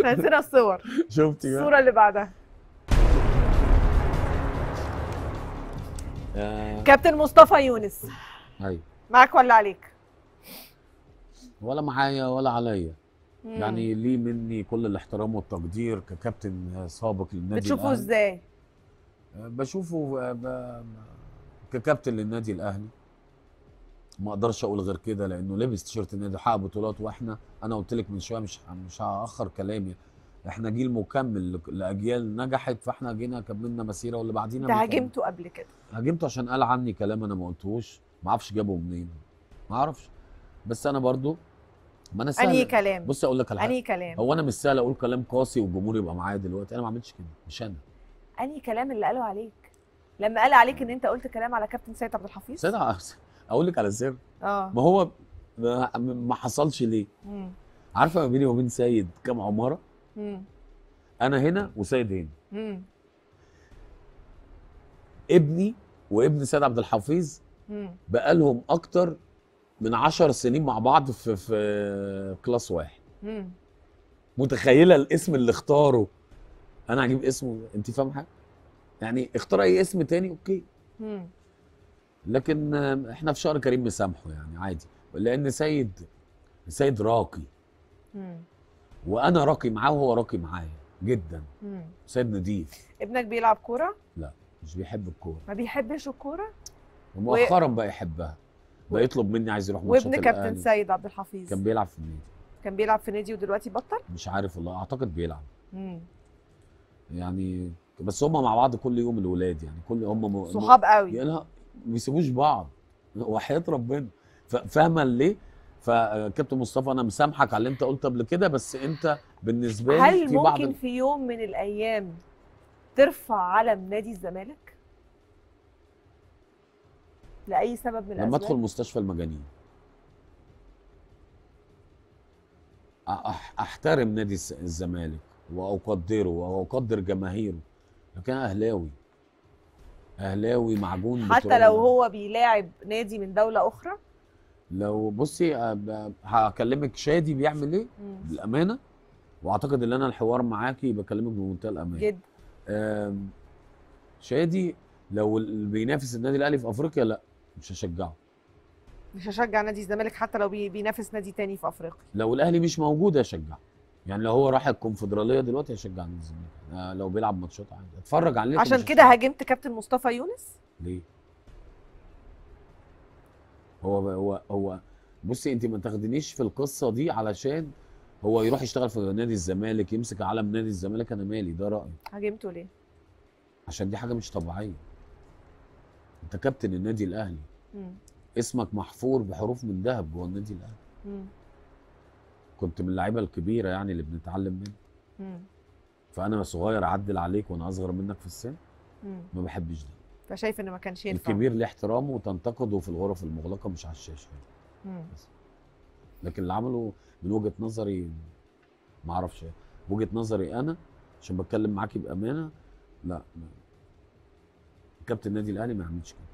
احنا عايزين الصور شفتي بقى الصوره اللي بعدها آه، كابتن مصطفى يونس ايوه معاك ولا عليك ولا معايا ولا عليا مم. يعني ليه مني كل الاحترام والتقدير ككابتن سابق للنادي بتشوفه الأهلي. ازاي آه، بشوفه آه، ب- ككابتن للنادي الاهلي ما اقدرش اقول غير كده لانه لبس تيشيرت النادي حقق بطولات واحنا انا قلت لك من شويه مش مش هاخر كلامي احنا جيل مكمل لك- لاجيال نجحت فاحنا جينا كملنا مسيره واللي بعدينا انت بيكمل. هاجمته قبل كده هاجمته عشان قال عني كلام انا ما قلتهوش ما اعرفش جابه منين ما اعرفش بس انا برضو ما انا سهل انهي كلام بص اقول لك على حاجه انهي كلام هو انا مش سهل اقول كلام قاسي والجمهور يبقى معايا دلوقتي انا ما عملتش كده مش انا انهي كلام اللي قاله عليك لما قال عليك ان انت قلت كلام على كابتن سيد عبد الحفيظ سيد ع- اقول لك على سر اه ما هو ما, ما حصلش ليه مم. عارفه ما بيني وبين سيد كام عماره مم. انا هنا وسيد هنا مم. ابني وابن سيد عبد الحفيظ مم. بقالهم اكتر من عشر سنين مع بعض في في كلاس واحد مم. متخيله الاسم اللي اختاره انا هجيب اسمه انت فاهم حاجه يعني اختار اي اسم تاني اوكي مم. لكن آه، احنا في شهر كريم مسامحه يعني عادي لان سيد سيد راقي مم. وانا راقي معاه وهو راقي معايا جدا مم. سيد نضيف ابنك بيلعب كوره مش بيحب الكوره ما بيحبش الكوره ومؤخرا بقى يحبها بقى يطلب مني عايز يروح ماتشات وابن كابتن الأهلي. سيد عبد الحفيظ كان بيلعب في النادي كان بيلعب في نادي ودلوقتي بطل مش عارف والله اعتقد بيلعب مم. يعني بس هم مع بعض كل يوم الولاد يعني كل هم م... صحاب قوي يعني لا ما بيسيبوش بعض وحياة ربنا ف- فاهمه ليه؟ فكابتن مصطفى انا مسامحك على اللي انت قلته قبل كده بس انت بالنسبه لي هل في بعض ممكن في يوم من الايام ترفع علم نادي الزمالك لاي سبب من لما الاسباب ادخل مستشفى المجانين أح- احترم نادي الس- الزمالك واقدره واقدر جماهيره لكن انا اهلاوي اهلاوي معجون حتى بتراب. لو هو بيلاعب نادي من دوله اخرى لو بصي أ- ب- هكلمك شادي بيعمل ايه بالامانه واعتقد ان انا الحوار معاكي بكلمك بمنتهى الامان جدا آم، شادي لو اللي بينافس النادي الاهلي في افريقيا لا مش هشجعه مش هشجع نادي الزمالك حتى لو بي- بينافس نادي تاني في افريقيا لو الاهلي مش موجود هشجعه يعني لو هو راح الكونفدراليه دلوقتي هشجع نادي الزمالك آه، لو بيلعب ماتشات عادي اتفرج عليه لكن عشان مش كده هشجعه. هاجمت كابتن مصطفى يونس ليه هو هو هو بصي انت ما تاخدنيش في القصه دي علشان هو يروح يشتغل في نادي الزمالك يمسك علم نادي الزمالك انا مالي ده رايي هاجمته ليه عشان دي حاجه مش طبيعيه انت كابتن النادي الاهلي مم. اسمك محفور بحروف من ذهب جوه النادي الاهلي مم. كنت من اللعيبه الكبيره يعني اللي بنتعلم منها مم. فانا صغير اعدل عليك وانا اصغر منك في السن مم. ما بحبش ده فشايف ان ما كانش ينفع الكبير ليه احترامه وتنتقده في الغرف المغلقه مش على الشاشه مم. لكن اللي عمله من وجهه نظري ما اعرفش وجهه نظري انا عشان بتكلم معاكي بامانه لا ما- كابتن النادي الاهلي ما يعملش كده